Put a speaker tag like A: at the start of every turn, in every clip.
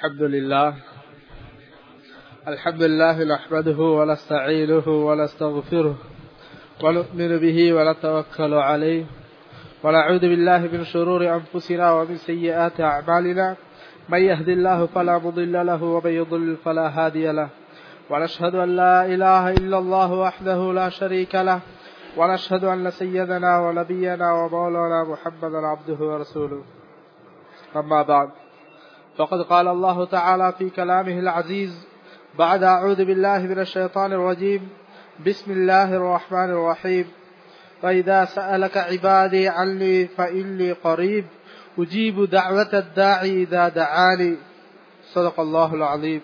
A: الحمد لله الحمد لله نحمده ونستعينه ونستغفره ونؤمن به ونتوكل عليه ونعوذ بالله من شرور أنفسنا ومن سيئات أعمالنا من يهد الله فلا مضل له ومن يضلل فلا هادي له ونشهد أن لا إله إلا الله وحده لا شريك له ونشهد أن سيدنا ونبينا ومولانا محمدا عبده ورسوله أما بعد فقد قال الله تعالى في كلامه العزيز بعد أعوذ بالله من الشيطان الرجيم بسم الله الرحمن الرحيم فإذا سألك عبادي عني فإني قريب أجيب دعوة الداعي إذا دعاني صدق الله العظيم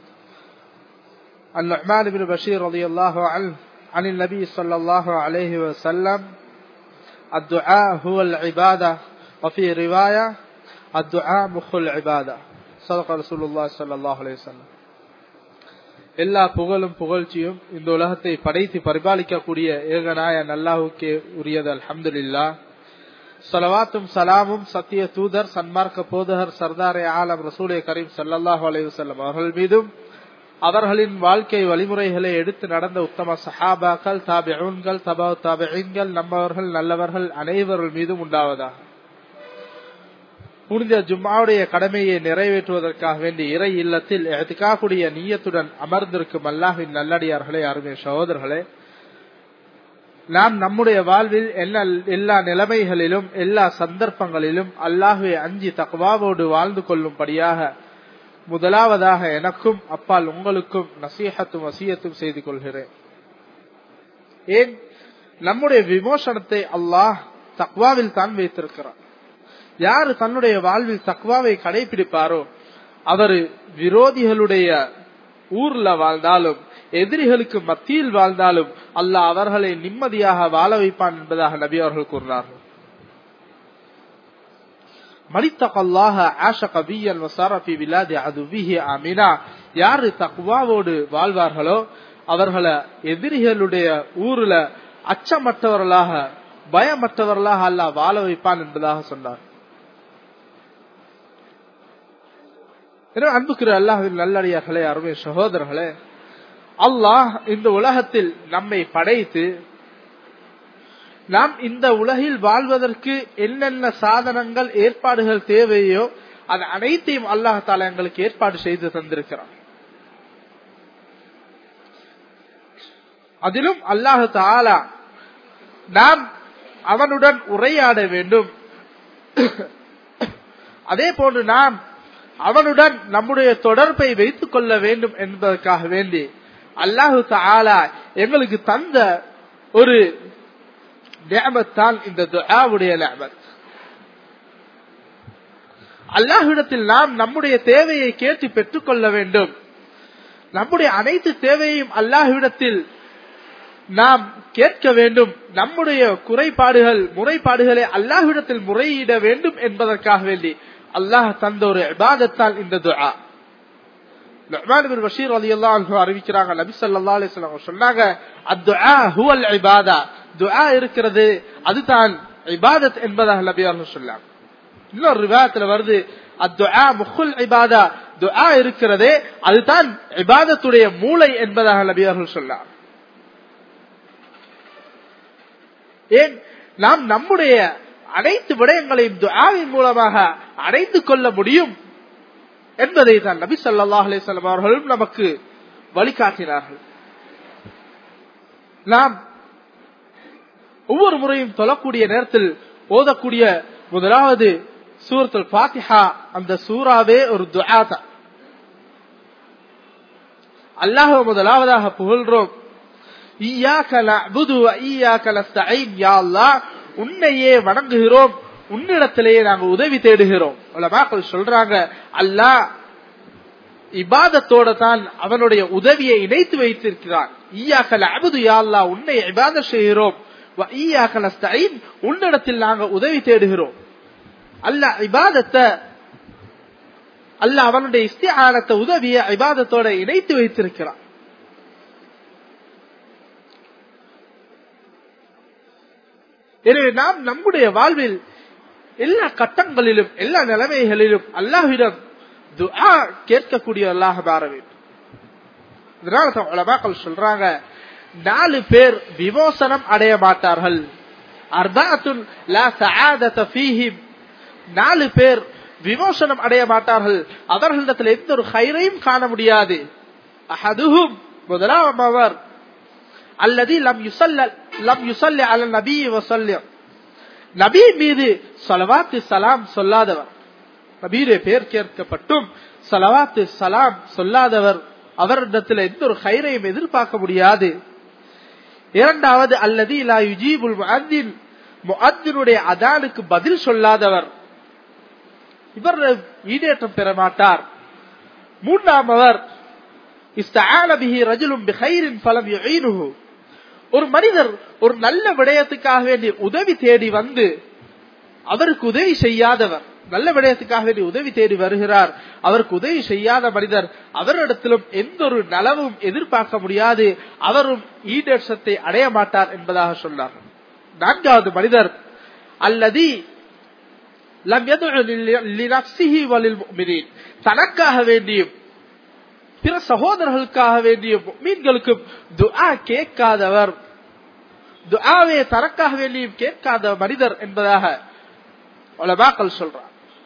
A: النعمان بن بشير رضي الله عنه عن النبي صلى الله عليه وسلم الدعاء هو العبادة وفي رواية الدعاء مخ العبادة صدق رسول الله صلى الله عليه وسلم எல்லா புகழும் புகழ்ச்சியும் இந்த உலகத்தை படைத்து பரிபாலிக்கக்கூடிய ஏகநாய நல்லாவுக்கே உரியது அல்ஹம்துலில்லா சலவாத்தும் சலாமும் சத்திய தூதர் சன்மார்க்க போதகர் சர்தாரே ஆலம் ரசூலே கரீம் சல்லாஹூ அலைவசல்லம் அவர்கள் மீதும் அவர்களின் வாழ்க்கை வழிமுறைகளை எடுத்து நடந்த உத்தம சஹாபாக்கள் தாபிஊன்கள் தபா தாபிகள் நம்மவர்கள் நல்லவர்கள் அனைவர்கள் மீதும் உண்டாவதாக புனித ஜும்மாவுடைய கடமையை நிறைவேற்றுவதற்காக வேண்டி இறை இல்லத்தில் எதுக்காக்கூடிய நீயத்துடன் அமர்ந்திருக்கும் அல்லாஹின் நல்லடியார்களே அருமை சகோதரர்களே நாம் நம்முடைய வாழ்வில் எல்லா நிலைமைகளிலும் எல்லா சந்தர்ப்பங்களிலும் அல்லாஹுவை அஞ்சி தக்வாவோடு வாழ்ந்து கொள்ளும்படியாக முதலாவதாக எனக்கும் அப்பால் உங்களுக்கும் நசீகத்தும் வசியத்தும் செய்து கொள்கிறேன் ஏன் நம்முடைய விமோசனத்தை அல்லாஹ் தக்வாவில் தான் வைத்திருக்கிறார் யாரு தன்னுடைய வாழ்வில் தக்வாவை கடைபிடிப்பாரோ அவரு விரோதிகளுடைய ஊர்ல வாழ்ந்தாலும் எதிரிகளுக்கு மத்தியில் வாழ்ந்தாலும் அல்லாஹ் அவர்களை நிம்மதியாக வாழ வைப்பான் என்பதாக நபி அவர்கள் கூறினார்கள் யாரு தக்வாவோடு வாழ்வார்களோ அவர்களை எதிரிகளுடைய ஊர்ல அச்சமற்றவர்களாக பயமற்றவர்களாக அல்லாஹ் வாழ வைப்பான் என்பதாக சொன்னார் அன்புக்குற அல்லாஹின் நல்லடியார்களே அருமை சகோதரர்களே அல்லாஹ் இந்த உலகத்தில் நம்மை படைத்து நாம் இந்த உலகில் வாழ்வதற்கு என்னென்ன சாதனங்கள் ஏற்பாடுகள் தேவையோ அது அனைத்தையும் அல்லாஹால எங்களுக்கு ஏற்பாடு செய்து தந்திருக்கிறான் அதிலும் அல்லாஹு தாலா நாம் அவனுடன் உரையாட வேண்டும் அதே போன்று நாம் அவனுடன் நம்முடைய தொடர்பை வைத்துக் கொள்ள வேண்டும் என்பதற்காக வேண்டி அல்லாஹு தாலா எங்களுக்கு தந்த ஒரு நேமத்தான் இந்த துஆவுடைய நேமத் அல்லாஹிடத்தில் நாம் நம்முடைய தேவையை கேட்டு பெற்றுக் கொள்ள வேண்டும் நம்முடைய அனைத்து தேவையையும் அல்லாஹ்விடத்தில் நாம் கேட்க வேண்டும் நம்முடைய குறைபாடுகள் முறைப்பாடுகளை அல்லாஹ்விடத்தில் முறையிட வேண்டும் என்பதற்காக வேண்டி அல்லாஹ் தந்த ஒரு இபாதத்தால் இந்த துஆ நுஅமான் பின் பஷீர் ரலியல்லாஹு அன்ஹு அறிவிக்கிறாங்க நபி ஸல்லல்லாஹு அலைஹி வஸல்லம் சொன்னாங்க அத்ஆ ஹுவல் இபாதா துஆ இருக்கிறது அதுதான் இபாதத் என்பதாக நபி அவர்கள் சொன்னாங்க இன்னொரு ரிவாயத்துல வருது அத்ஆ முஹுல் இபாதா துஆ இருக்கிறதே அதுதான் இபாதத்துடைய மூளை என்பதாக நபி அவர்கள் சொன்னார் ஏன் நாம் நம்முடைய அனைத்து விடயங்களையும் துஆவின் மூலமாக அடைந்து கொள்ள முடியும் என்பதை தான் நபி சல்லாஹ் அலிசல்லாம் அவர்களும் நமக்கு வழிகாட்டினார்கள் நாம் ஒவ்வொரு முறையும் தொழக்கூடிய நேரத்தில் ஓதக்கூடிய முதலாவது சூரத்துல் பாத்திஹா அந்த சூறாவே ஒரு துஆ தான் அல்லாஹ் முதலாவதாக புகழ்றோம் உன்னையே வணங்குகிறோம் உன்னிடத்திலேயே நாங்க உதவி தேடுகிறோம் மக்கள் சொல்றாங்க அல்லாஹ் இபாதத்தோட தான் அவனுடைய உதவியை இணைத்து வைத்திருக்கிறான் ஈயாக்கல் அபுது யாழ்லா உன்னை இபாத செய்கிறோம் உன்னிடத்தில் நாங்க உதவி தேடுகிறோம் அல்ல இபாதத்தை அல்ல அவனுடைய இஸ்தியானத்தை உதவிய இபாதத்தோட இணைத்து வைத்திருக்கிறான் எனவே நாம் நம்முடைய வாழ்வில் எல்லா கட்டங்களிலும் எல்லா நிலைமைகளிலும் அல்லாஹ்விடம் துஆ கேட்கக்கூடியவர்களாக மாற வேண்டும் இதனால தான் உலமாக்கள் சொல்றாங்க நாலு பேர் விமோசனம் அடைய மாட்டார்கள் அர்பாத்துன் லா சஆதத ஃபீஹிம் நாலு பேர் விமோசனம் அடைய மாட்டார்கள் அவர்களிடத்தில் எந்த ஒரு ஹைரையும் காண முடியாது அஹதுஹும் முதலாம் அவர் அல்லது லம் யுசல்ல லம் யுசல்ல அல நபி வசல்லம் நபி மீது சலவாத்து சலாம் சொல்லாதவர் நபீரே பேர் கேட்கப்பட்டும் சலவாத்து சலாம் சொல்லாதவர் அவரிடத்தில் எந்த ஒரு ஹைரையும் எதிர்பார்க்க முடியாது இரண்டாவது அல்லது லா யுஜீபுல் முஅத்தின் முஅத்தினுடைய அதானுக்கு பதில் சொல்லாதவர் இவர் ஈடேற்றம் பெற மாட்டார் மூன்றாமவர் இஸ்தஆலபிஹி ரஜுலும் பிஹைரின் ஃபலம் யுஈனுஹு ஒரு மனிதர் ஒரு நல்ல விடயத்துக்காக வேண்டி உதவி தேடி வந்து அவருக்கு உதவி செய்யாதவர் நல்ல விடயத்துக்காக வேண்டி உதவி தேடி வருகிறார் அவருக்கு உதவி செய்யாத மனிதர் அவரிடத்திலும் எந்த ஒரு நலவும் எதிர்பார்க்க முடியாது அவரும் ஈடேற்றத்தை அடைய மாட்டார் என்பதாக சொன்னார் நான்காவது மனிதர் அல்லது தனக்காக வேண்டியும் பிற சகோதரர்களுக்காக வேண்டிய மீன்களுக்கும் துஆ கேட்காதவர் துஆவே தனக்காக வேண்டியும் கேட்காத மனிதர் என்பதாக உலமாக்கள் சொல்றார்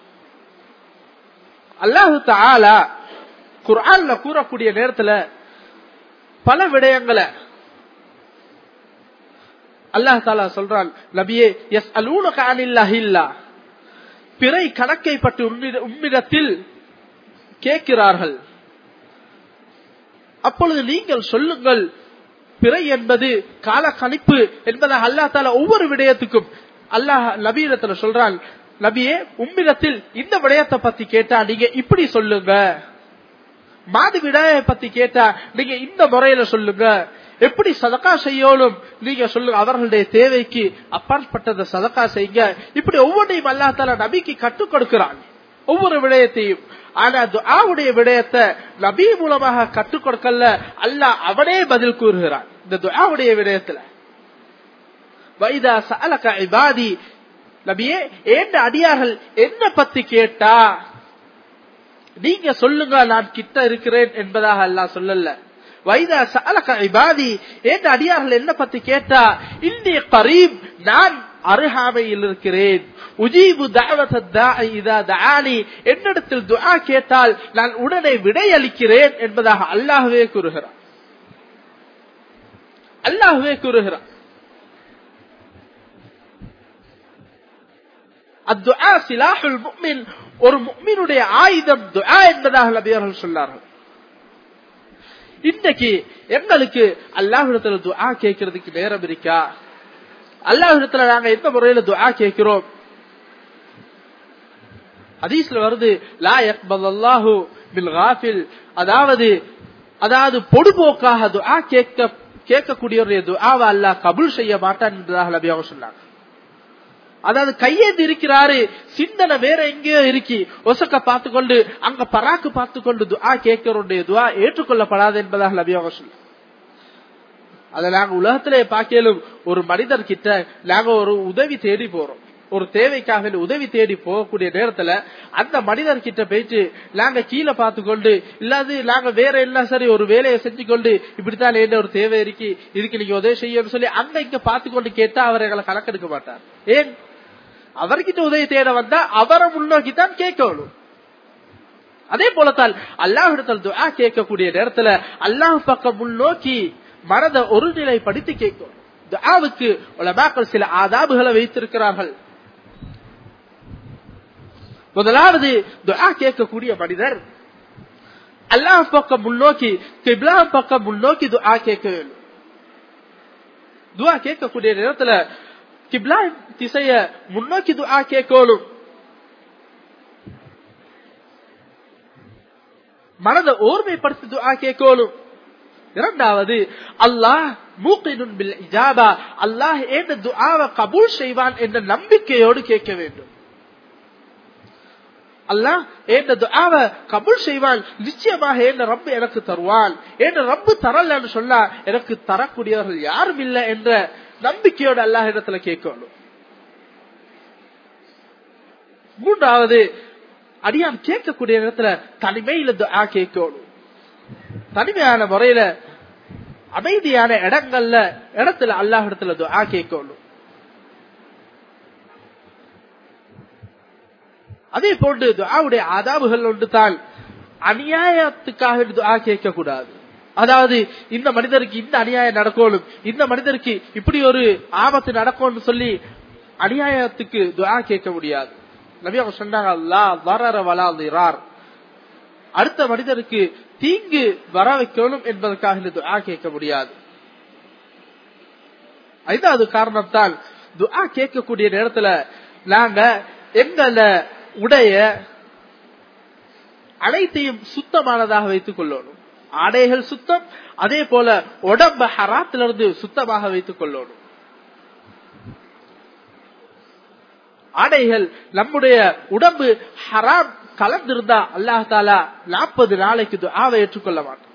A: அல்லாஹு தாலா குர்ஆன்ல கூறக்கூடிய நேரத்துல பல விடயங்களை அல்லாஹ் தாலா சொல்றான் நபியே எஸ் அலூனக அனில்லாஹில்லா பிறை கணக்கை பற்றி உம்மிடத்தில் கேட்கிறார்கள் அப்பொழுது நீங்கள் சொல்லுங்கள் பிறை என்பது கால கணிப்பு என்பதாக அல்லா தாலா ஒவ்வொரு விடயத்துக்கும் அல்லாஹ் நபீரத்துல சொல்றான் நபியே உம்மிடத்தில் இந்த விடயத்தை பத்தி கேட்டா நீங்க இப்படி சொல்லுங்க மாது விடாய பத்தி கேட்டா நீங்க இந்த முறையில சொல்லுங்க எப்படி சதக்கா செய்யணும் நீங்க சொல்லுங்க அவர்களுடைய தேவைக்கு அப்பாற்பட்டதை சதக்கா செய்யுங்க இப்படி ஒவ்வொன்றையும் அல்லா தாலா நபிக்கு கற்றுக் கொடுக்கிறான் ஒவ்வொரு விடயத்தையும் ஆனா துஆவுடைய விடயத்தை நபி மூலமாக கற்றுக் கொடுக்கல அல்லாஹ் அவனே பதில் கூறுகிறான் இந்த துஆவுடைய விடயத்துல வைதா சஅலக இபாதி நபியே ஏண்ட அடியார்கள் என்ன பத்தி கேட்டா நீங்க சொல்லுங்க நான் கிட்ட இருக்கிறேன் என்பதாக அல்லாஹ் சொல்லல வைதா சஅலக இபாதி ஏண்ட அடியார்கள் என்ன பத்தி கேட்டா இன்னி கரீப் நான் அருகாமையில் இருக்கிறேன் உஜீபு இதா தானி என்னிடத்தில் துஆ கேட்டால் நான் உடனே விடையளிக்கிறேன் என்பதாக அல்லாஹுவே கூறுகிறார் அல்லாஹுவே கூறுகிறார் அத்துஆ சிலாஹுல் முஃமின் ஒரு முஃமினுடைய ஆயுதம் துஆ என்பதாக நபியர்கள் சொன்னார்கள் இன்னைக்கு எங்களுக்கு அல்லாஹிடத்துல துஆ கேட்கறதுக்கு நேரம் இருக்கா அல்லாஹிடத்துல நாங்க எந்த முறையில துஆ கேட்கிறோம் ஹதீஸ்ல வருது லா யக்பல் அல்லாஹு பில் காஃபில் அதாவது அதாவது பொடுபோக்காக துஆ கேட்க கேட்கக்கூடியவருடைய துஆவை அல்லாஹ் கபூல் செய்ய மாட்டான் என்பதாக நபியாக சொன்னாங்க அதாவது கையேந்து இருக்கிறாரு சிந்தனை வேற எங்கேயோ இருக்கி ஒசக்க பார்த்து கொண்டு அங்க பராக்கு பார்த்து கொண்டு துஆ கேட்கிறோடைய துஆ ஏற்றுக்கொள்ளப்படாது என்பதாக நபியாக சொன்னாங்க அத நாங்க உலகத்திலே பார்க்கலும் ஒரு மனிதர் கிட்ட நாங்க ஒரு உதவி தேடி போறோம் ஒரு தேவைக்காக உதவி தேடி போகக்கூடிய நேரத்துல அந்த மனிதர் கிட்ட போயிட்டு நாங்க கீழே பார்த்து கொண்டு இல்லாது நாங்க வேற என்ன சரி ஒரு வேலையை செஞ்சு கொண்டு இப்படித்தான் என்ன ஒரு தேவை இருக்கு இதுக்கு நீங்க உதவி செய்யணும்னு சொல்லி அங்க இங்க பார்த்து கொண்டு கேட்டா அவர் எங்களை கணக்கெடுக்க மாட்டார் ஏன் அவர்கிட்ட உதவி தேட வந்தா அவரை முன்னோக்கி தான் கேட்கணும் அதே போலத்தான் அல்லாஹிடத்தில் துஆ கேட்கக்கூடிய நேரத்துல அல்லாஹ் பக்கம் முன்னோக்கி மனதை ஒருநிலைப்படுத்தி கேட்கும் துஆவுக்கு உலமாக்கள் சில ஆதாபுகளை வைத்திருக்கிறார்கள் முதலாவது துஆ கேட்கக்கூடிய மனிதர் அல்லாஹ் பக்கம் முன்னோக்கி கிப்லா பக்கம் முன்னோக்கி துஆ கேட்க வேண்டும் துஆ கேட்கக்கூடிய நேரத்துல கிப்லா திசைய முன்னோக்கி துஆ கேட்கணும் மனதை ஓர்மைப்படுத்தி துஆ கேட்கணும் இரண்டாவது அல்லாஹ் மூக்கினுன் பில் இஜாபா அல்லாஹ் என்ற துஆவை கபூல் செய்வான் என்ற நம்பிக்கையோடு கேட்க வேண்டும் அல்லாஹ் என்ற துஆவை கபூல் செய்வான் நிச்சயமாக என்ற ரப்பு எனக்கு தருவான் என்ற ரப்பு தரலன்னு சொன்னா எனக்கு தரக்கூடியவர்கள் யாரும் இல்லை என்ற நம்பிக்கையோடு அல்லாஹ் இடத்துல கேட்கணும் மூன்றாவது அடியான் கேட்கக்கூடிய நேரத்துல தனிமையில துஆ கேட்கணும் தனிமையான முறையில அமைதியான இடங்கள்ல இடத்துல அல்லாஹ் இடத்துல துஆ கேட்கணும் அதே போன்று துஆவுடைய ஆதாபுகள் ஒன்று தான் அநியாயத்துக்காக துஆ கேட்க கூடாது அதாவது இந்த மனிதருக்கு இந்த அநியாயம் நடக்கணும் இந்த மனிதருக்கு இப்படி ஒரு ஆபத்து நடக்கும்னு சொல்லி அநியாயத்துக்கு துஆ கேட்க முடியாது நபி அவங்க சொன்னாங்க அல்லா வரர வலா திரார் அடுத்த மனிதருக்கு தீங்கு வர வைக்கணும் என்பதற்காக இந்த துஆ கேட்க முடியாது ஐந்தாவது காரணத்தால் துஆ கேட்கக்கூடிய நேரத்துல நாங்க எங்கள உடைய அனைத்தையும் சுத்தமானதாக வைத்துக் கொள்ளணும் ஆடைகள் சுத்தம் அதே போல உடம்ப ஹராத்திலிருந்து சுத்தமாக வைத்துக் கொள்ளணும் ஆடைகள் நம்முடைய உடம்பு ஹராம் கலந்திருந்தா அல்லாஹ் தாலா நாற்பது நாளைக்கு துஆவை ஏற்றுக்கொள்ள மாட்டான்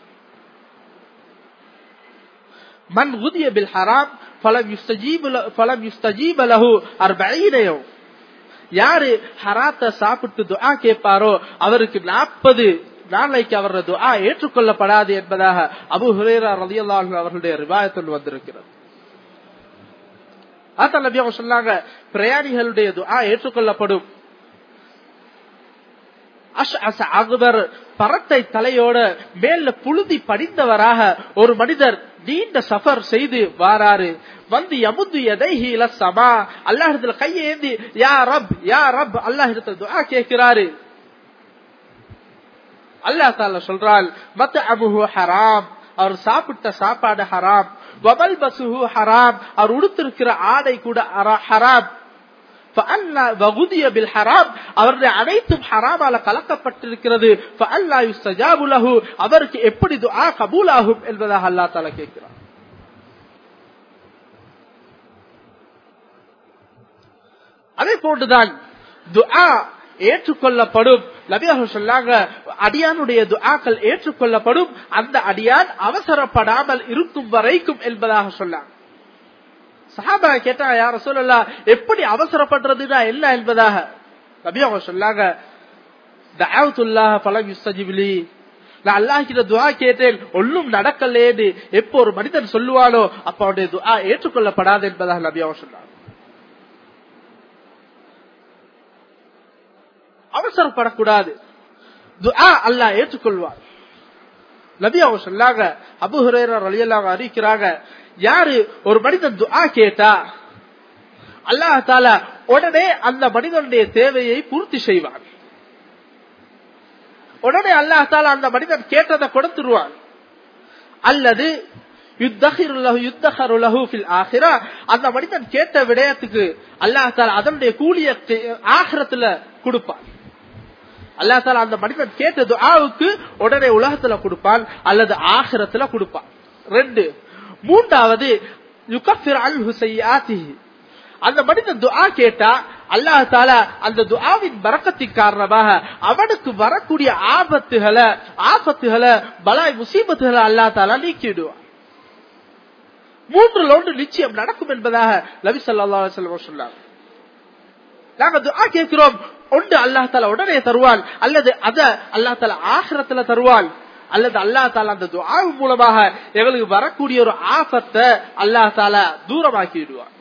A: மன் உதிய பில் ஹராம் ஃபலம் யுஸ்தஜீபு ல- ஃபலம் யுஸ்தஜீப லஹு அர்பஈன யௌம் யாரு ஹராத்த சாப்பிட்டு துஆ கேட்பாரோ அவருக்கு நாற்பது நாளைக்கு அவரது துஆ ஏற்றுக்கொள்ளப்படாது என்பதாக அபு ஹுரேரா ரலியல்லாஹு அன்ஹு அவர்களுடைய ரிவாயத்தில் வந்திருக்கிறது அதான் நபி அவங்க சொன்னாங்க பிரயாணிகளுடைய துஆ ஏற்றுக்கொள்ளப்படும் அஷ்அஸ அக்பர் பரட்டை தலையோட மேல புழுதி படிந்தவராக ஒரு மனிதர் நீண்ட சஃபர் செய்து வாராரு வந்து யமுத்து எதைஹி இல சமா அல்லாஹிடத்துல கையை ஏந்தி யா ரப் யா ரப் அல்லாஹிடத்துல துஆ கேட்கிறாரு அல்லாஹ் தாலா சொல்றான் மத்த அபுஹு ஹராம் அவர் சாப்பிட்ட சாப்பாடு ஹராம் வபல் பசுஹு ஹராம் அவர் உடுத்திருக்கிற ஆடை கூட அரா- ஹராம் فألا وغذي بالحرام அவருடைய அனைத்தும் ஹராமால கலக்கப்பட்டிருக்கிறது فألا يستجاب له அவருக்கு எப்படி துஆ கபூலாகும் என்பதாக அல்லாஹ் தஆலா கேட்கிறார் அதே போன்றுதான் துஆ ஏற்றுக்கொள்ளப்படும் நபியாக சொன்னாங்க அடியானுடைய துஆக்கள் ஏற்றுக்கொள்ளப்படும் அந்த அடியான் அவசரப்படாமல் இருக்கும் வரைக்கும் என்பதாக சொன்னாங்க சஹாபா கேட்டா யார சொல்லலாம் எப்படி அவசரப்படுறதுனா என்ன என்பதாக நபி அவங்க சொன்னாங்க தஅவுத்துல்லாஹ ஃபலம் யுஸ்தஜிப்லி நான் அல்லாஹ் கிட்ட துஆ கேட்டேன் ஒன்றும் நடக்கலேன்னு எப்போ ஒரு மனிதன் சொல்லுவானோ அப்ப அவனுடைய துஆ ஏற்றுக்கொள்ளப்படாது என்பதாக நபி அவங்க சொன்னாங்க அவசரப்படக்கூடாது துஆ அல்லாஹ் ஏற்றுக்கொள்வார் நபி அவங்க சொன்னாங்க அபு ஹுரேரா ரலியல்லாஹு அறிவிக்கிறாங்க யாரு ஒரு மனிதன் துஆ கேட்டா அல்லாஹ் தாலா உடனே அந்த மனிதனுடைய தேவையை பூர்த்தி செய்வான் உடனே அல்லாஹ் தாலா அந்த மனிதன் கேட்டதை கொடுத்துருவான் அல்லது யுத்தஹிரு லஹு யுத்தஹரு லஹு ஃபில் ஆஹிரா அந்த மனிதன் கேட்ட விடயத்துக்கு அல்லாஹ் தாலா அதனுடைய கூலிய ஆகிரத்துல கொடுப்பான் அல்லா தாலா அந்த மனிதன் கேட்ட துஆவுக்கு உடனே உலகத்துல கொடுப்பான் அல்லது ஆகிரத்துல கொடுப்பான் ரெண்டு மூன்றாவது யுகஃபிர் அன்ஹு ஸய்யிஆத்திஹி அந்த மனிதன் துஆ கேட்டா அல்லாஹ் தாலா அந்த துஆவின் பரக்கத்தின் காரணமாக அவனுக்கு வரக்கூடிய ஆபத்துகளை ஆபத்துகளை பலாய் முசீபத்துகளை அல்லாஹ் தாலா நீக்கிடுவான் மூன்று ஒன்று நிச்சயம் நடக்கும் என்பதாக நபி ஸல்லல்லாஹு அலைஹி வஸல்லம் சொன்னாங்க நாங்க துஆ கேட்கிறோம் ஒன்று அல்லாஹ் தாலா உடனே தருவான் அல்லது அத அல்லாஹ் தாலா ஆகிரத்துல தருவான் அல்லது அல்லாஹ் தாலா அந்த துஆ மூலமாக எங்களுக்கு வரக்கூடிய ஒரு ஆபத்தை அல்லாஹ் தாலா தூரமாக்கி விடுவான்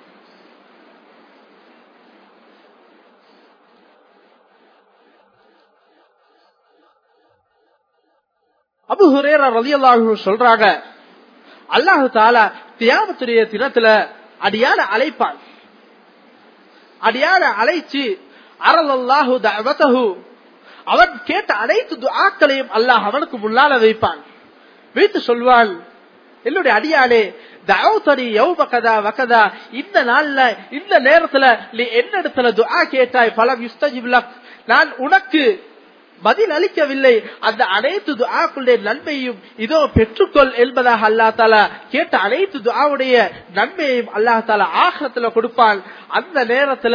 A: அபு ஹுரேரா ரலியல்லாஹு சொல்றாங்க அல்லாஹு தாலா தியாமத்துடைய தினத்துல அடியான அழைப்பான் அடியான அழைச்சு அரலல்லாஹு தஅவதஹு அவன் கேட்ட அனைத்து துஆக்களையும் அல்லாஹ் அவனுக்கு முன்னால வைப்பான் வைத்து சொல்வான் என்னுடைய அடியானே தஅவுதனி யௌம கதா வகதா இந்த நாள்ல இந்த நேரத்துல நீ என்னிடத்துல துஆ கேட்டாய் பலம் யுஸ்தஜிப் லக் நான் உனக்கு பதில் அளிக்கவில்லை அந்த அனைத்து துஆக்களுடைய நன்மையும் இதோ பெற்றுக்கொள் என்பதாக அல்லா தாலா கேட்ட அனைத்து துஆவுடைய நன்மையையும் அல்லாஹ் தாலா ஆகத்துல கொடுப்பான் அந்த நேரத்துல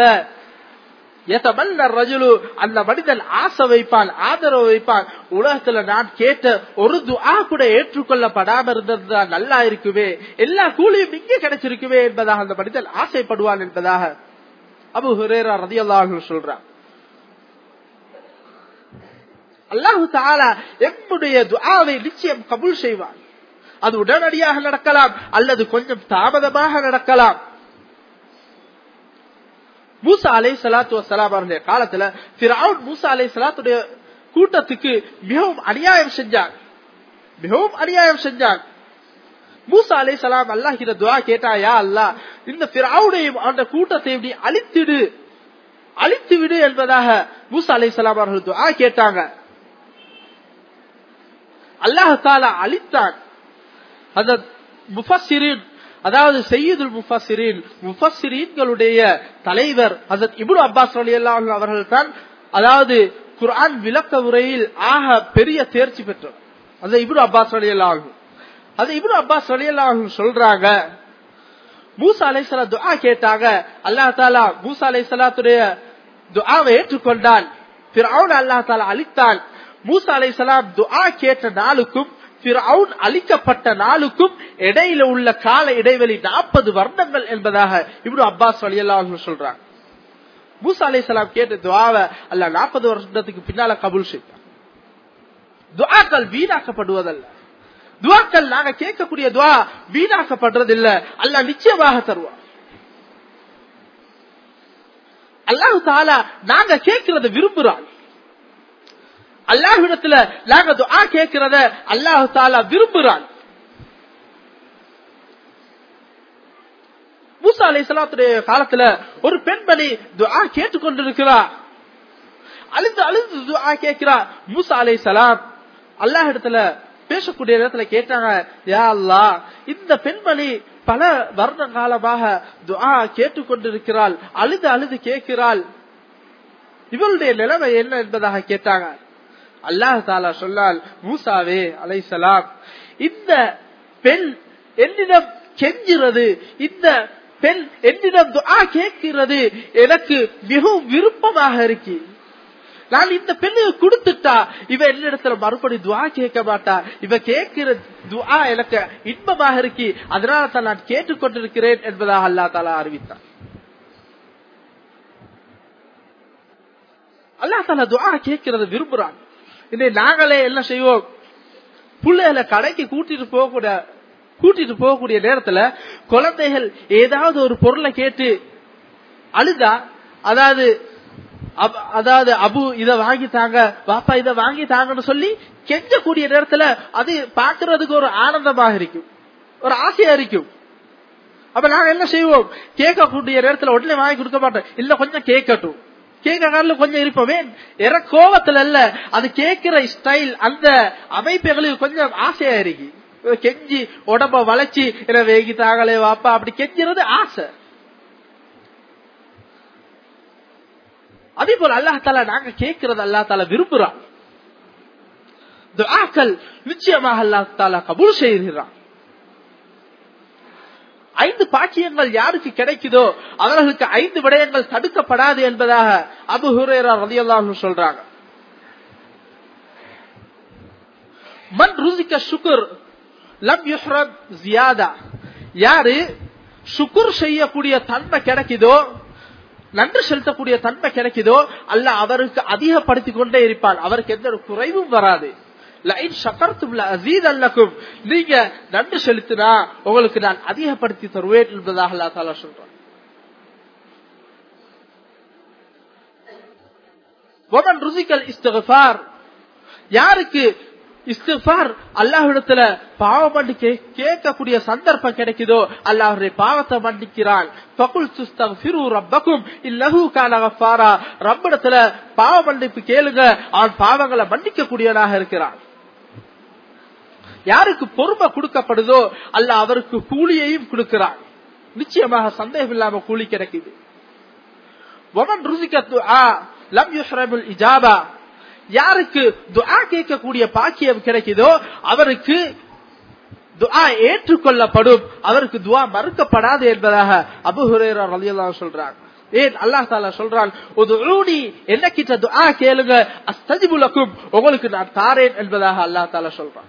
A: ரஜுலு அந்த மனிதன் ஆசை வைப்பான் ஆதரவு வைப்பான் உலகத்துல நான் கேட்ட ஒரு துஆ கூட ஏற்றுக்கொள்ளப்படாம இருந்திருந்தா நல்லா இருக்குமே எல்லா கூலியும் இங்கே கிடைச்சிருக்குமே என்பதாக அந்த மனிதன் ஆசைப்படுவான் என்பதாக அபு ஹுரேரா ரதியல்லாஹு சொல்றான் அல்லாஹு தாலா எம்முடைய துஆவை நிச்சயம் கபூல் செய்வான் அது உடனடியாக நடக்கலாம் அல்லது கொஞ்சம் தாமதமாக நடக்கலாம் மூசா அலை சலாத்து வசலாம் அவருடைய காலத்துல பிறவுன் மூசா அலை சலாத்துடைய கூட்டத்துக்கு மிகவும் அநியாயம் செஞ்சான் மிகவும் அநியாயம் செஞ்சான் மூசா அலை சலாம் அல்லாஹ் கிட்ட துவா கேட்டாயா அல்லா இந்த பிறவுடையும் அந்த கூட்டத்தை இப்படி அழித்திடு அழித்து விடு என்பதாக மூசா அலை சலாம் அவர்கள் துவா கேட்டாங்க அல்லாஹ் தாலா அழித்தான் அந்த முஃபசிரின் அதாவது செய்யுதுல் முஃபசிரின் முஃபசிரீன்களுடைய தலைவர் அதத் இபுல் அப்பாஸ் அலி அல்லாஹ் அவர்கள் தான் அதாவது குர்ஆன் விளக்க உரையில் ஆக பெரிய தேர்ச்சி பெற்றவர் அது இபுல் அப்பாஸ் அலி அல்லாஹ் அது இபுல் அப்பாஸ் அலி அல்லாஹ் சொல்றாங்க மூசா அலைசலா துஆ கேட்டாங்க அல்லாஹ் தாலா மூசா அலைசலாத்துடைய துஆவை ஏற்றுக்கொண்டான் பிறவுன் அல்லாஹ் தாலா அழித்தான் மூசா அலைசலாம் துஆ கேட்ட நாளுக்கும் பிறவுன் அழிக்கப்பட்ட நாளுக்கும் இடையில உள்ள கால இடைவெளி நாற்பது வருடங்கள் என்பதாக இப்னு அப்பாஸ் அலி அல்லாஹ் சொல்றாங்க மூசா அலைசலாம் கேட்ட துவாவை அல்ல நாற்பது வருடத்துக்கு பின்னால கபூல் செய்தார் துவாக்கள் வீணாக்கப்படுவதல்ல துவாக்கள் நாங்க கேட்கக்கூடிய துவா வீணாக்கப்படுறதில்ல அல்ல நிச்சயமாக தருவார் அல்லாஹு தாலா நாங்க கேட்கிறத விரும்புறான் அல்லாஹிடத்துல நாங்க துஆ கேட்கிறத அல்லாஹு தாலா விரும்புறான் மூசா அலை சலாத்துடைய காலத்துல ஒரு பெண்மணி துஆ கேட்டுக்கொண்டிருக்கிறார் அழுது அழுது துஆ கேட்கிறா மூசா அலை சலாம் அல்லாஹ் இடத்துல பேசக்கூடிய நேரத்துல கேட்டாங்க யா அல்லா இந்த பெண்மணி பல வருட காலமாக துஆ கேட்டுக்கொண்டிருக்கிறாள் அழுது அழுது கேட்கிறாள் இவளுடைய நிலைமை என்ன என்பதாக கேட்டாங்க அல்லாஹ் தாலா சொல்லால் மூசாவே அலை சலாம் இந்த பெண் என்னிடம் கெஞ்சுறது இந்த பெண் என்னிடம் துஆ கேட்கிறது எனக்கு மிகவும் விருப்பமாக இருக்கு நான் இந்த பெண்ணுக்கு கொடுத்துட்டா இவ என்னிடத்துல மறுபடி துவா கேட்க மாட்டா இவ கேட்கிற துவா எனக்கு இன்பமாக இருக்கு அதனால தான் நான் கேட்டுக்கொண்டிருக்கிறேன் என்பதாக அல்லா தாலா அறிவித்தான் அல்லா தாலா துவா கேட்கறத விரும்புறான் இன்னை நாங்களே என்ன செய்வோம் பிள்ளைகளை கடைக்கு கூட்டிட்டு போகக்கூடிய கூட்டிட்டு போகக்கூடிய நேரத்துல குழந்தைகள் ஏதாவது ஒரு பொருளை கேட்டு அழுதா அதாவது அதாவது அபு இத வாங்கி தாங்க பாப்பா இத வாங்கி தாங்கன்னு சொல்லி கெஞ்சக்கூடிய நேரத்துல அது பாக்குறதுக்கு ஒரு ஆனந்தமாக இருக்கும் ஒரு ஆசையா இருக்கும் அப்ப நாங்க என்ன செய்வோம் கேட்கக்கூடிய நேரத்துல உடனே வாங்கி கொடுக்க மாட்டோம் இல்ல கொஞ்சம் கேட்கட்டும் கேட்க காலில் கொஞ்சம் இருப்போமே எற கோபத்துல இல்ல அது கேட்கிற ஸ்டைல் அந்த அமைப்புகளுக்கு கொஞ்சம் ஆசையா இருக்கு கெஞ்சி உடம்ப வளைச்சு என்ன வேகி தாங்களே வாப்பா அப்படி கெஞ்சிறது ஆசை அதே போல அல்லா தாலா நாங்க கேட்கறது அல்லா தாலா விரும்புறான் துஆக்கள் நிச்சயமாக அல்லா தாலா கபூல் செய்கிறான் ஐந்து பாக்கியங்கள் யாருக்கு கிடைக்குதோ அவர்களுக்கு ஐந்து விடயங்கள் தடுக்கப்படாது என்பதாக அபு ஹுரேரா ரதியல்லாஹு சொல்றாங்க மன் ருசிக்க சுக்குர் லம் யுஹ்ரப் ஜியாதா யாரு சுக்குர் செய்யக்கூடிய தன்மை கிடைக்குதோ நன்றி செலுத்தக்கூடிய தன்மை கிடைக்குதோ அல்ல அவருக்கு அதிகப்படுத்தி கொண்டே இருப்பான் அவருக்கு எந்த ஒரு குறைவும் வராது நீங்க நன்றி செலுத்தினா உங்களுக்கு நான் அதிகப்படுத்தி தருவேன் என்பதாக அல்லா தாலா சொல்றான் யாருக்கு இஸ்திஃபார் அல்லாஹ்விடத்துல பாவம் மன்னிக்க கேட்கக்கூடிய சந்தர்ப்பம் கிடைக்குதோ அல்லாஹுடைய பாவத்தை மன்னிக்கிறான் பகுல் துஸ்தக்ஃபிரு ரப்பக்கும் இல்லஹு கான கஃபாரா ரப்பிடத்துல பாவ மன்னிப்பு கேளுங்க அவன் பாவங்களை மன்னிக்க கூடியவனாக இருக்கிறான் யாருக்கு பொறுமை கொடுக்கப்படுதோ அல்ல அவருக்கு கூலியையும் கொடுக்கிறான் நிச்சயமாக சந்தேகம் இல்லாம கூலி கிடைக்குது ஒமன் ருசிக்க லம் யுஹ்ரபுல் இஜாபா யாருக்கு துஆ கேட்கக்கூடிய பாக்கியம் கிடைக்குதோ அவருக்கு துஆ ஏற்றுக்கொள்ளப்படும் அவருக்கு துஆ மறுக்கப்படாது என்பதாக அபு ஹுரேரா ரலியல்லாஹு சொல்றாங்க ஏன் அல்லாஹ் தாலா சொல்றான் உதுஊனி என்ன கிட்ட துஆ கேளுங்க அஸ்தஜிபு லக்கும் உங்களுக்கு நான் தாரேன் என்பதாக அல்லாஹ் தாலா சொல்றான்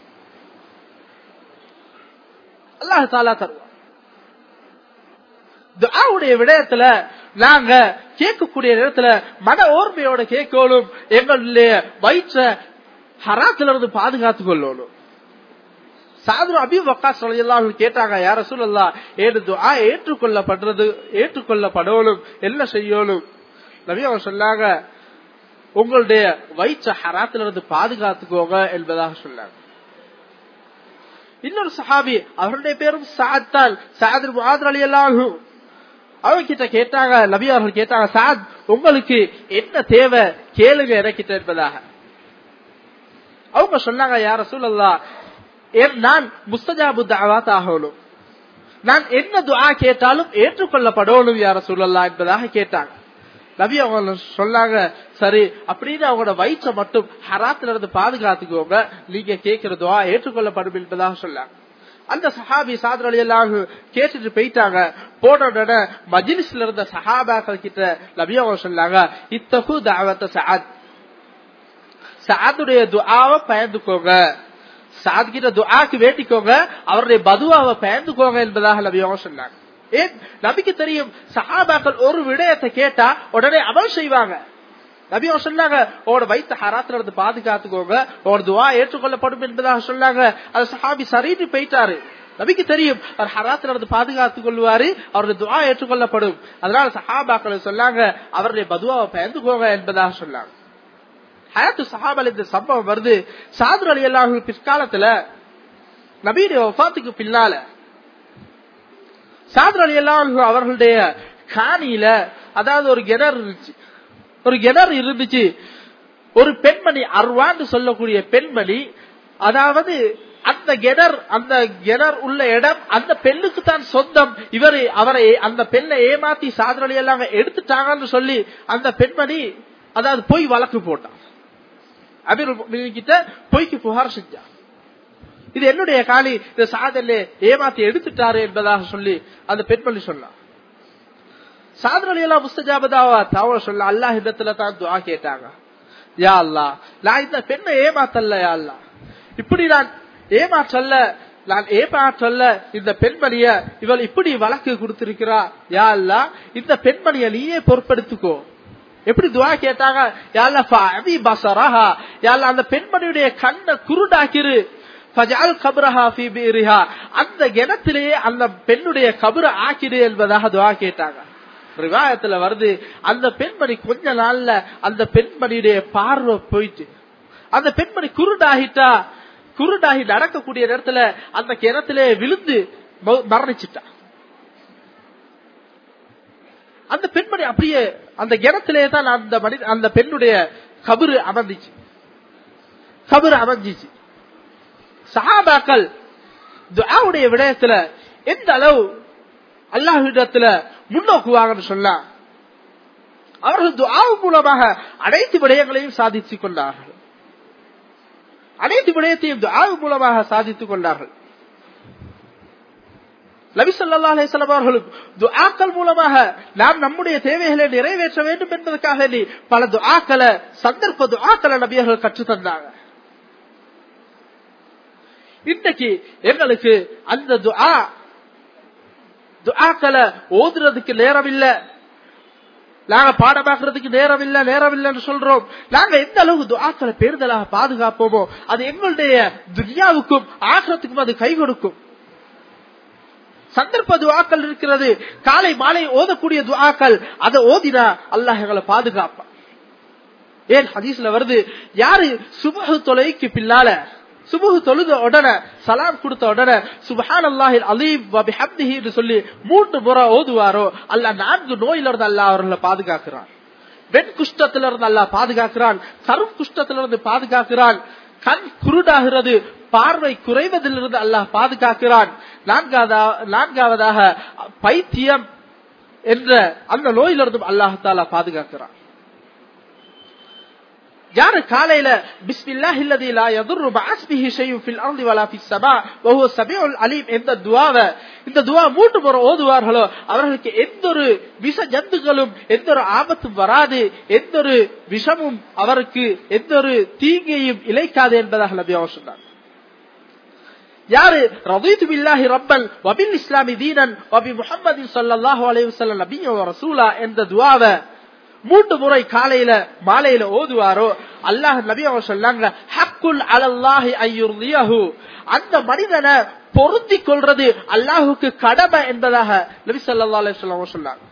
A: அல்லாஹ் தாலா தருவான் துஆவுடைய விடயத்துல நாங்க கேட்கக்கூடிய நேரத்துல மன ஓர்மையோட கேட்கணும் எங்களுடைய வயிற்ற ஹராத்துல இருந்து பாதுகாத்துக் கொள்ளணும் சாது அபி வக்காஸ் ரலியல்லாஹு கேட்டாங்க யார சொல்லலா ஏடு துஆ ஏற்றுக்கொள்ளப்படுறது ஏற்றுக்கொள்ளப்படணும் என்ன செய்யணும் நபி அவங்க சொன்னாங்க உங்களுடைய வயிற்ற ஹராத்துல இருந்து பாதுகாத்துக்கோங்க என்பதாக சொன்னாங்க இன்னொரு சஹாபி அவருடைய பேரும் சாத்தான் சாது முஹாதர் அலி அல்லாஹு அவங்க கிட்ட கேட்டாங்க நபி அவர்கள் கேட்டாங்க சாத் உங்களுக்கு என்ன தேவை கேளுங்க எனக்கிட்ட என்பதாக அவங்க சொன்னாங்க யார சூழல்லா நான் முஸ்தஜாபு தாவாத் ஆகணும் நான் என்ன துஆ கேட்டாலும் ஏற்றுக்கொள்ளப்படணும் யார சூழல்லா என்பதாக கேட்டாங்க நபி அவங்க சொன்னாங்க சரி அப்படின்னு அவங்களோட வயிற்ற மட்டும் ஹராத்துல இருந்து பாதுகாத்துக்கோங்க நீங்க கேட்கிற துவா ஏற்றுக்கொள்ளப்படும் என்பதாக சொன்னாங்க அந்த சஹாபி சாதர் அலி எல்லாம் கேட்டுட்டு போயிட்டாங்க போன உடனே மஜிலிஸ்ல இருந்த சஹாபாக்கள் கிட்ட நபி அவங்க சொன்னாங்க இத்தகு தாவத்த சாத் சாதுடைய துஆவை பயந்துக்கோங்க சாத் கிட்ட துஆக்கு வேண்டிக்கோங்க அவருடைய பதுவாவை பயந்துக்கோங்க என்பதாக நபி அவங்க சொன்னாங்க ஏன் நபிக்கு தெரியும் சஹாபாக்கள் ஒரு விடயத்தை கேட்டா உடனே அமல் செய்வாங்க நபி அவங்க சொன்னாங்க உங்களோட வயிற்று ஹராத்துல இருந்து பாதுகாத்துக்கோங்க உங்களோட துவா ஏற்றுக்கொள்ளப்படும் என்பதாக சொன்னாங்க அது சஹாபி சரின்னு போயிட்டாரு நபிக்கு தெரியும் அவர் ஹராத்துல இருந்து பாதுகாத்துக் கொள்வாரு அவருடைய துவா ஏற்றுக்கொள்ளப்படும் அதனால சஹாபாக்கள் சொன்னாங்க அவருடைய பதுவாவை பயந்துக்கோங்க என்பதாக சொன்னாங்க ஹயாத்து சஹாபல் இந்த சம்பவம் வருது சாதுர் அலி அல்லாஹு பிற்காலத்துல நபீடைய வஃபாத்துக்கு பின்னால சாதுர் அலி அல்லாஹு அவர்களுடைய காணியில அதாவது ஒரு கிணறு இருந்துச்சு ஒரு கிணறு இருந்துச்சு ஒரு பெண்மணி அர்வான்னு சொல்லக்கூடிய பெண்மணி அதாவது அந்த கிணர் அந்த கிணர் உள்ள இடம் அந்த பெண்ணுக்கு தான் சொந்தம் இவர் அவரை அந்த பெண்ணை ஏமாத்தி சாதனை எல்லாம் எடுத்துட்டாங்கன்னு சொல்லி அந்த பெண்மணி அதாவது பொய் வழக்கு போட்டான் அமீர் கிட்ட பொய்க்கு புகார் செஞ்சான் இது என்னுடைய காலி இந்த சாதனை ஏமாத்தி எடுத்துட்டாரு என்பதாக சொல்லி அந்த பெண்மணி சொன்னான் சாதனை எல்லாம் முஸ்தஜாபதாவா தவற சொல்ல அல்லாஹ் இடத்துல தான் துவா கேட்டாங்க யா அல்லா நான் இந்த பெண்ணை ஏமாத்தல்ல யா அல்லா இப்படி நான் ஏமாற்றல்ல நான் ஏமாற்றல்ல இந்த பெண்மணிய இவள் இப்படி வழக்கு கொடுத்திருக்கிறா யா அல்லா இந்த பெண்மணிய நீயே பொறுப்படுத்திக்கோ எப்படி துவா கேட்டாங்க பசரஹா யாழ்லா அந்த பெண்மணியுடைய கண்ணை குருடாக்கிரு அந்த கிணத்திலேயே அந்த பெண்ணுடைய கபுர ஆக்கிடு என்பதாக துவா கேட்டாங்க ரிவாயத்துல வருது அந்த பெண்மணி கொஞ்ச நாள்ல அந்த பெண்மணியுடைய பார்வை போயிட்டு அந்த பெண்மணி குருடாகிட்டா குருடாகி நடக்கக்கூடிய நேரத்துல அந்த கிணத்திலே விழுந்து மரணிச்சிட்டா அந்த பெண்மணி அப்படியே அந்த கிணத்திலே தான் அந்த மனி அந்த பெண்ணுடைய கபரு அமர்ந்துச்சு கபரு அமைஞ்சிச்சு சஹாபாக்கள் துஆவுடைய விடயத்துல எந்த அளவு அல்லாஹிடத்துல முன்னோக்குவாங்கன்னு சொன்னா அவர்கள் துஆ மூலமாக அனைத்து விடயங்களையும் சாதித்துக் கொண்டார்கள் அனைத்து விடயத்தையும் துஆ மூலமாக சாதித்துக் கொண்டார்கள் நபி சொல்லா அலிஸ்லாம் அவர்களும் துஆக்கள் மூலமாக நாம் நம்முடைய தேவைகளை நிறைவேற்ற வேண்டும் என்பதற்காக பல துஆக்களை சந்தர்ப்ப துஆக்களை நபியர்கள் கற்று தந்தாங்க இன்றைக்கு எங்களுக்கு அந்த துஆ துஆக்களை ஓதுறதுக்கு நேரம் இல்ல நாங்க பாடமாக்குறதுக்கு நேரம் இல்ல நேரம் இல்லைன்னு சொல்றோம் நாங்க எந்த அளவுக்கு துஆக்களை பேருதலாக பாதுகாப்போமோ அது எங்களுடைய துனியாவுக்கும் ஆகிறதுக்கும் அது கை கொடுக்கும் சந்தர்ப்ப துவாக்கள் இருக்கிறது காலை மாலை ஓதக்கூடிய துவாக்கள் அதை ஓதினா அல்லாஹ் எங்களை பாதுகாப்பான் ஏன் ஹதீஸ்ல வருது யாரு சுபகு தொலைக்கு பின்னால சுபுகு தொழுத உடனே சலாம் கொடுத்த உடனே சுபஹான் அல்லாஹில் அலீம் வபிஹம்திஹி சொல்லி மூன்று முறை ஓதுவாரோ அல்ல நான்கு நோயில இருந்து அல்லாஹ் அவர்களை பாதுகாக்கிறான் வெண் குஷ்டத்தில இருந்து அல்லாஹ் பாதுகாக்கிறான் கரும் குஷ்டத்திலிருந்து பாதுகாக்கிறான் கண் குருடாகிறது பார்வை குறைவதிலிருந்து அல்லாஹ் பாதுகாக்கிறான் நான்காவதாக பைத்தியம் என்ற அந்த நோயிலிருந்தும் அல்லாஹாலா பாதுகாக்கிறான் யாரு காலையில பிஸ்மில்லாஹ் இல்லதி லா யதுர்ரு பஅஸ்பிஹி ஷைஉன் ஃபில் அர்தி வலா ஃபிஸ் ஸமா வ ஹுவ ஸமீஉல் அலீம் இந்த துஆவை இந்த துஆ மூன்று முறை ஓதுவார்களோ அவர்களுக்கு எந்த ஒரு விஷ ஜந்துகளும் எந்த ஒரு ஆபத்தும் வராது எந்த ஒரு விஷமும் அவருக்கு எந்த ஒரு தீங்கையும் இழைக்காது என்பதாக நபி அவர் சொன்னார் யாரு ரதீது பில்லாஹி ரப்பன் வபில் இஸ்லாமி தீனன் வபி முஹம்மதின் ஸல்லல்லாஹு அலைஹி வஸல்லம் நபியு வ ரசூலா என்ற துஆவை மூன்று முறை காலையில மாலையில ஓதுவாரோ அல்லாஹ் நபி அவங்க சொன்னாங்க ஹக்குல் அலல்லாஹி ஐயுர்லியஹு அந்த மனிதனை பொருந்தி கொள்றது அல்லாஹுக்கு கடமை என்பதாக நபி ஸல்லல்லாஹு அலைஹி வஸல்லம் சொன்னாங்க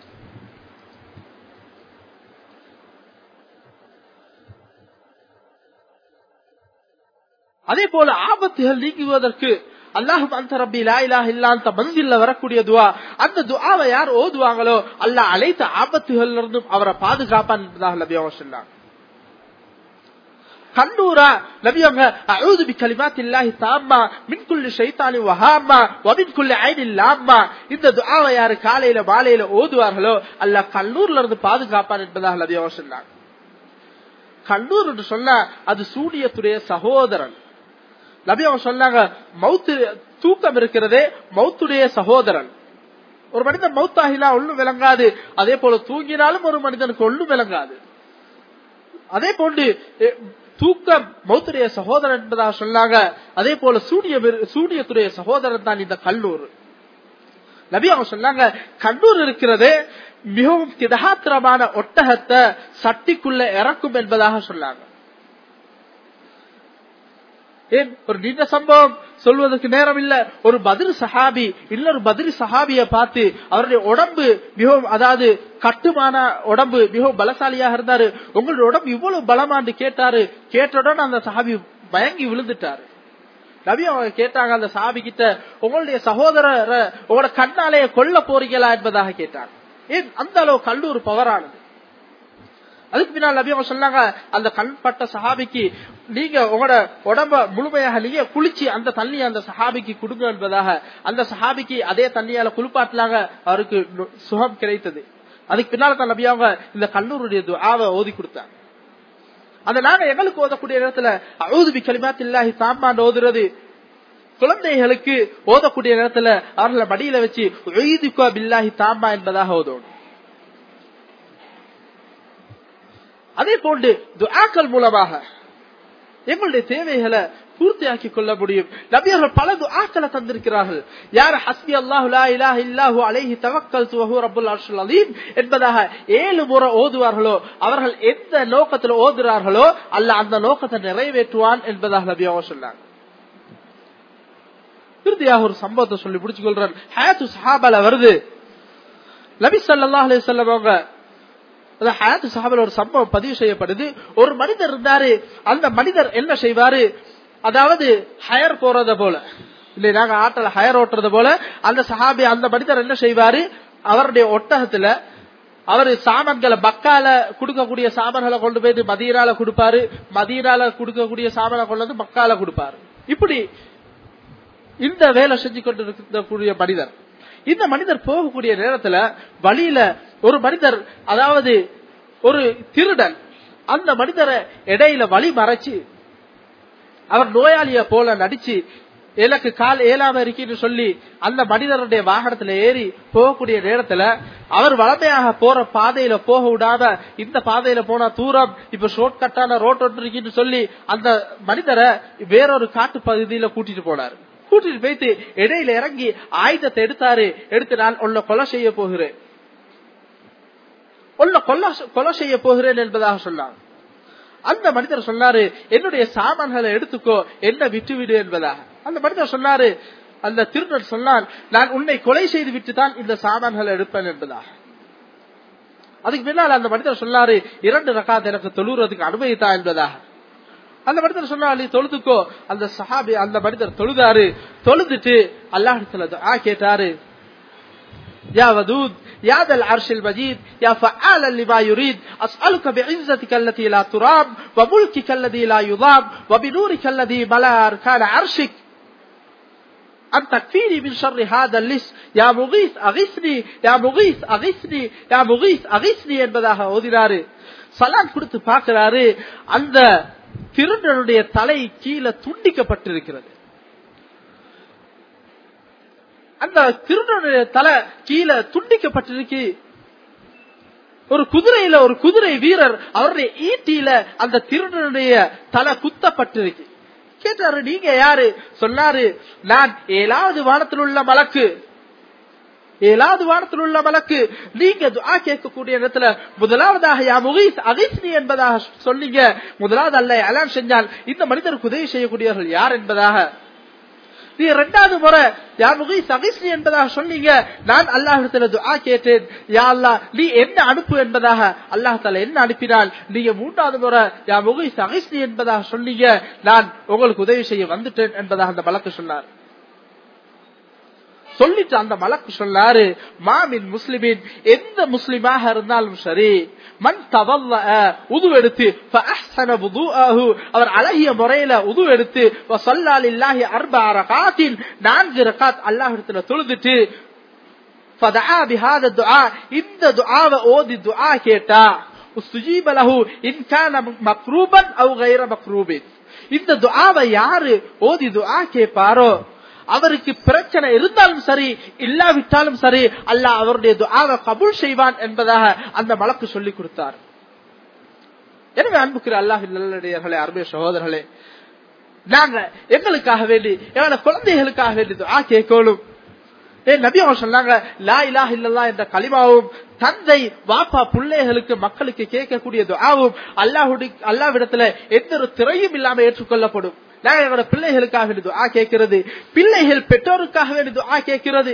A: அதே போல ஆபத்துகள் நீங்குவதற்கு அல்லாஹும் அந்த ரப்பி லா இலாஹ இல்லா அந்த மந்தில்ல வரக்கூடிய துவா அந்த துவாவை யார் ஓதுவாங்களோ அல்லாஹ் அனைத்து ஆபத்துகள்ல இருந்தும் அவரை பாதுகாப்பான் என்பதாக நபி அவங்க சொன்னாங்க கண்ணூரா நபி அவங்க அஊது பி கலிமாத்தில்லாஹி தாம்மா மின் குல்லி ஷைத்தானி வஹாமா வமின் குல்லி ஐனில் லாம்மா இந்த துஆவை யார் காலையில மாலையில ஓதுவார்களோ அல்லாஹ் கண்ணூர்ல இருந்து பாதுகாப்பான் என்பதாக நபி அவங்க சொன்னாங்க கண்ணூர் என்று சொன்னா அது சூரியத்துடைய சகோதரன் நபி அவங்க சொன்னாங்க மவுத்து தூக்கம் இருக்கிறதே மவுத்துடைய சகோதரன் ஒரு மனிதன் மவுத்தாகினா ஒண்ணும் விளங்காது அதே போல தூங்கினாலும் ஒரு மனிதனுக்கு ஒண்ணும் விளங்காது அதே போன்று எ, தூக்கம் மௌத்துடைய சகோதரன் என்பதாக சொன்னாங்க அதே போல சூரிய சூரியத்துடைய சகோதரன் தான் இந்த கல்லூர் நபி அவங்க சொன்னாங்க கண்ணூர் இருக்கிறது மிகவும் திடகாத்திரமான ஒட்டகத்தை சட்டிக்குள்ள இறக்கும் என்பதாக சொன்னாங்க ஏன் ஒரு நீண்ட சம்பவம் சொல்வதற்கு நேரம் இல்ல ஒரு பதில் சஹாபி இன்னொரு பதில் சஹாபிய பார்த்து அவருடைய உடம்பு மிகவும் அதாவது கட்டுமான உடம்பு மிகவும் பலசாலியாக இருந்தாரு உங்களுடைய உடம்பு இவ்வளவு பலமான்னு கேட்டாரு கேட்டவுடன் அந்த சஹாபி பயங்கி விழுந்துட்டாரு நபி அவங்க கேட்டாங்க அந்த சஹாபி கிட்ட உங்களுடைய சகோதரரை உங்களோட கண்ணாலேயே கொல்ல போறீங்களா என்பதாக கேட்டாங்க ஏன் அந்த அளவு கல்லூர் பவரானது அதுக்கு பின்னால் நபி அவங்க சொன்னாங்க அந்த கண்பட்ட சஹாபிக்கு நீங்க உங்களோட உடம்ப முழுமையாக நீங்க குளிச்சு அந்த தண்ணி அந்த சஹாபிக்கு கொடுங்க என்பதாக அந்த சஹாபிக்கு அதே தண்ணியால குளிப்பாட்டினாங்க அவருக்கு நு- சுகம் கிடைத்தது அதுக்கு பின்னால தான் நபி அவங்க இந்த கல்லூருடைய துஆவை ஓதி கொடுத்தாங்க அந்த நாங்க எங்களுக்கு ஓதக்கூடிய நேரத்துல அவுதுபி கலிமாத்தில்லாஹி தாமான் ஓதுறது குழந்தைகளுக்கு ஓதக்கூடிய நேரத்துல அவர்களை மடியில வச்சு உய்துக்கோ பில்லாஹி தாமா என்பதாக ஓதணும் அதே போன்று துஆக்கள் மூலமாக எங்களுடைய தேவைகளை பூர்த்தியாக்கி கொள்ள முடியும் நபியர்கள் பல துஆக்களை தந்திருக்கிறார்கள் யார் ஹஸ்பி அல்லாஹு லா இலாஹ இல்லாஹு அலைஹி தவக்கல்து வஹு ரப்புல் அர்ஷில் அலீம் என்பதாக ஏழு முறை ஓதுவார்களோ அவர்கள் எந்த நோக்கத்தில் ஓதுறார்களோ அல்லாஹ் அந்த நோக்கத்தை நிறைவேற்றுவான் என்பதாக நபி அவங்க சொன்னாங்க இறுதியாக ஒரு சம்பவத்தை சொல்லி முடிச்சு கொள்றேன் ஹயாத்து சஹாபால வருது நபி ஸல்லல்லாஹு அலைஹி வஸல்லம் அவங்க அந்த ஹயாத்து சஹாபால ஒரு சம்பவம் பதிவு செய்யப்படுது ஒரு மனிதர் இருந்தாரு அந்த மனிதர் என்ன செய்வாரு அதாவது ஹயர் போறத போல இல்லை நாங்க ஆட்டல ஹயர் ஓட்டுறது போல அந்த சஹாபி அந்த மனிதர் என்ன செய்வாரு அவருடைய ஒட்டகத்துல அவரு சாமான்களை பக்கால கொடுக்கக்கூடிய சாமான்களை கொண்டு போய் மதீனால கொடுப்பாரு மதீனால கொடுக்கக்கூடிய சாமானை கொண்டு வந்து மக்கால கொடுப்பாரு இப்படி இந்த வேலை செஞ்சு கொண்டு இருக்கக்கூடிய மனிதர் இந்த மனிதர் போகக்கூடிய நேரத்துல வழியில ஒரு மனிதர் அதாவது ஒரு திருடன் அந்த மனிதரை இடையில வழி மறைச்சு அவர் நோயாளிய போல நடிச்சு எனக்கு கால் ஏழாம இருக்குன்னு சொல்லி அந்த மனிதருடைய வாகனத்துல ஏறி போகக்கூடிய நேரத்துல அவர் வளமையாக போற பாதையில போக விடாம இந்த பாதையில போனா தூரம் இப்ப ஷார்ட் கட்டான ரோட் ஒன்று இருக்குன்னு சொல்லி அந்த மனிதரை வேறொரு காட்டு பகுதியில கூட்டிட்டு போனாரு கூட்டிட்டு போயிட்டு இடையில இறங்கி ஆயுதத்தை எடுத்தாரு எடுத்து நான் உன்னை கொலை செய்ய போகிறேன் உன்னை கொல்ல கொலை செய்ய போகிறேன் என்பதாக சொன்னாங்க அந்த மனிதர் சொன்னாரு என்னுடைய சாமான்களை எடுத்துக்கோ என்ன விட்டுவிடு என்பதாக அந்த மனிதர் சொன்னாரு அந்த திருடன் சொன்னான் நான் உன்னை கொலை செய்து விட்டு தான் இந்த சாமான்களை எடுப்பேன் என்பதாக அதுக்கு பின்னால் அந்த மனிதர் சொன்னாரு இரண்டு ரகாத் எனக்கு தொழுறதுக்கு அனுமதித்தா என்பதாக அந்த மனிதர் சொன்னா நீ தொழுதுக்கோ அந்த சஹாபி அந்த மனிதர் தொழுதாரு தொழுதுட்டு அல்லாஹத்துல ஆ கேட்டாரு يا ودود يا ذا العرش المجيد يا فعالا لما يريد أسألك بعزتك التي لا ترام وملكك الذي لا يضام وبنورك الذي ملا أركان عرشك أن تكفيني من شر هذا اللص يا مغيث أغثني يا مغيث أغثني يا مغيث أغثني என்பதாக ஓதினாரு சலான் கொடுத்து பார்க்கிறாரு அந்த திருடனுடைய தலை கீழே துண்டிக்கப்பட்டிருக்கிறது அந்த திருடனுடைய தலை கீழே துண்டிக்கப்பட்டிருக்கு ஒரு குதிரையில ஒரு குதிரை வீரர் அவருடைய ஈட்டியில அந்த திருடனுடைய தலை குத்தப்பட்டிருக்கு கேட்டாரு நீங்க யாரு சொன்னாரு நான் ஏழாவது வானத்தில் உள்ள மலக்கு ஏழாவது வானத்தில் உள்ள மலக்கு நீங்க துஆ கேட்கக்கூடிய இடத்துல முதலாவதாக யா முகீஸ் அகிஸ்னி என்பதாக சொன்னீங்க முதலாவது அல்ல அலான் செஞ்சால் இந்த மனிதருக்கு உதவி செய்யக்கூடியவர்கள் யார் என்பதாக நீ இரண்டாவது முறை யா முகீஸ் அகிஸ்னி என்பதாக சொன்னீங்க நான் அல்லாஹிடத்துல துஆ கேட்டேன் யா அல்லாஹ் நீ என்ன அனுப்பு என்பதாக அல்லாஹ் தால என்ன அனுப்பினால் நீங்க மூன்றாவது முறை யா முகீஸ் அகிஸ்னி என்பதாக சொன்னீங்க நான் உங்களுக்கு உதவி செய்ய வந்துட்டேன் என்பதாக அந்த மலக்கு சொன்னார் சொல்லிட்டு அந்த மலக்கு சொன்னாரு மாமின் முஸ்லிமின் எந்த முஸ்லிமாக இருந்தாலும் சரி மண் தவல்ல உது எடுத்து அவர் அழகிய முறையில உது எடுத்து சொல்லாலில்லாஹி அர்பா ரகாத்தின் நான்கு ரகாத் அல்லாஹிடத்துல தொழுதுட்டு فدعا بهذا الدعاء இந்த துஆவை ஓதி துஆ கேட்டா استجيب له ان كان مكروبا او غير مكروب இந்த துஆவை யாரு ஓதி துஆ கேட்பாரோ அவருக்கு பிரச்சனை இருந்தாலும் சரி இல்லாவிட்டாலும் சரி அல்லாஹ் அவருடைய துஆவை கபூல் செய்வான் என்பதாக அந்த மலக்கு சொல்லி கொடுத்தார் எனவே அன்புக்குரிய அல்லாஹ் நல்லடியார்களே அருமைய சகோதரர்களே நாங்க எங்களுக்காக வேண்டி எங்களோட குழந்தைகளுக்காக வேண்டி துஆ கேட்கணும் ஏன் நபி அவங்க சொன்னாங்க லா இலாஹ இல்லல்லா என்ற களிமாவும் தந்தை வாப்பா பிள்ளைகளுக்கு மக்களுக்கு கேட்கக்கூடிய துஆவும் அல்லாஹுடைய அல்லாவிடத்துல எந்த ஒரு திரையும் இல்லாம ஏற்றுக்கொள்ளப்படும் நாங்க எங்களோட பிள்ளைகளுக்காக வேண்டி துஆ கேட்கிறது பிள்ளைகள் பெற்றோருக்காக வேண்டி துஆ கேட்கிறது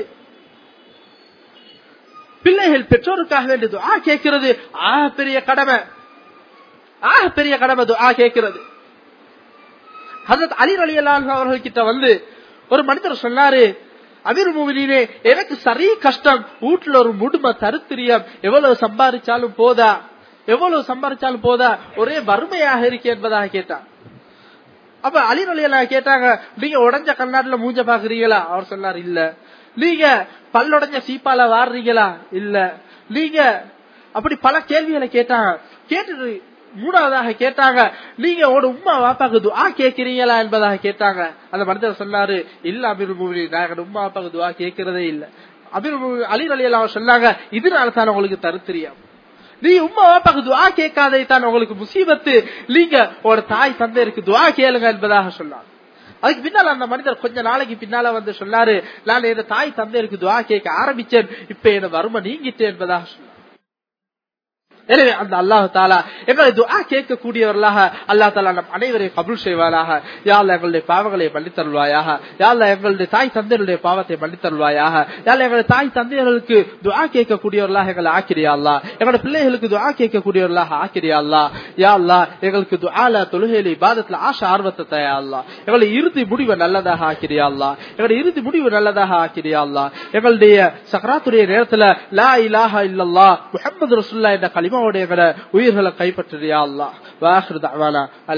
A: பிள்ளைகள் பெற்றோருக்காக வேண்டி துஆ கேட்கிறது ஆக பெரிய கடமை ஆக பெரிய கடமை துஆ கேட்கிறது ஹசரத் அலி அலி அவர்கள் கிட்ட வந்து ஒரு மனிதர் சொன்னாரு அமீர் மூவினே எனக்கு சரி கஷ்டம் வீட்டுல ஒரு முடும தருத்திரியம் எவ்வளவு சம்பாதிச்சாலும் போதா எவ்வளவு சம்பாதிச்சாலும் போதா ஒரே வறுமையாக இருக்கு என்பதாக கேட்டான் அப்ப அலி அலியெல்லாம் கேட்டாங்க நீங்க உடஞ்ச கண்ணாடில மூஞ்ச பாக்குறீங்களா அவர் சொன்னார் இல்ல நீங்க பல்லுடைஞ்ச சீப்பால வாடுறீங்களா இல்ல நீங்க அப்படி பல கேள்விகளை கேட்டாங்க கேட்டுட்டு மூணாவதாக கேட்டாங்க நீங்க உங்களோட உமா வாப்பாக்கு துவா கேட்கிறீங்களா என்பதாக கேட்டாங்க அந்த மனிதர் சொன்னாரு இல்ல அமீர் மூவி நான் உமா வாப்பாக்கு துவா கேட்கிறதே இல்ல அமீர் அலி அலி எல்லாம் சொன்னாங்க இதனால தான் உங்களுக்கு தருத்திரியம் நீ உமா வாப்பாக்கு துவா கேட்காதே தான் உங்களுக்கு முசீபத்து நீங்க உங்களோட தாய் தந்தையருக்கு துவா கேளுங்க என்பதாக சொன்னாங்க அதுக்கு பின்னால அந்த மனிதர் கொஞ்ச நாளைக்கு பின்னால வந்து சொன்னாரு நான் என் தாய் தந்தையருக்கு துவா கேட்க ஆரம்பிச்சேன் இப்ப என் வறுமை நீங்கிட்டு என்பதாக சொன்னார் எனவே அந்த அல்லாஹு தாலா எங்களை துஆ கேட்கக்கூடியவர்களாக அல்லா தாலா நம் அனைவரையும் கபுல் செய்வாராக யாழ்ல எங்களுடைய பாவங்களை மன்னித்தருள்வாயாக யாழ்ல எங்களுடைய தாய் தந்தையருடைய பாவத்தை மன்னித்தருள்வாயாக யாழ்ல எங்களுடைய தாய் தந்தையர்களுக்கு துஆ கேட்கக்கூடியவர்களாக எங்களை ஆக்கிரியா அல்லா எங்களுடைய பிள்ளைகளுக்கு துஆ கேட்கக்கூடியவர்களாக ஆக்கிரியா அல்லா யா அல்லா எங்களுக்கு துஆல தொழுகையில இபாதத்துல ஆசை ஆர்வத்தை தயா அல்லா எங்களுடைய இறுதி முடிவை நல்லதாக ஆக்கிரியா அல்லா எங்களுடைய இறுதி முடிவு நல்லதாக ஆக்கிரியா அல்லா எங்களுடைய சக்கராத்துடைய நேரத்துல லா இலாஹா இல்லல்லா முஹம்மது ரசூல்லா என்ற கலிமாவுடைய உயிர்களை கைப்பற்றியா அல்லா வாஹிர் தவானா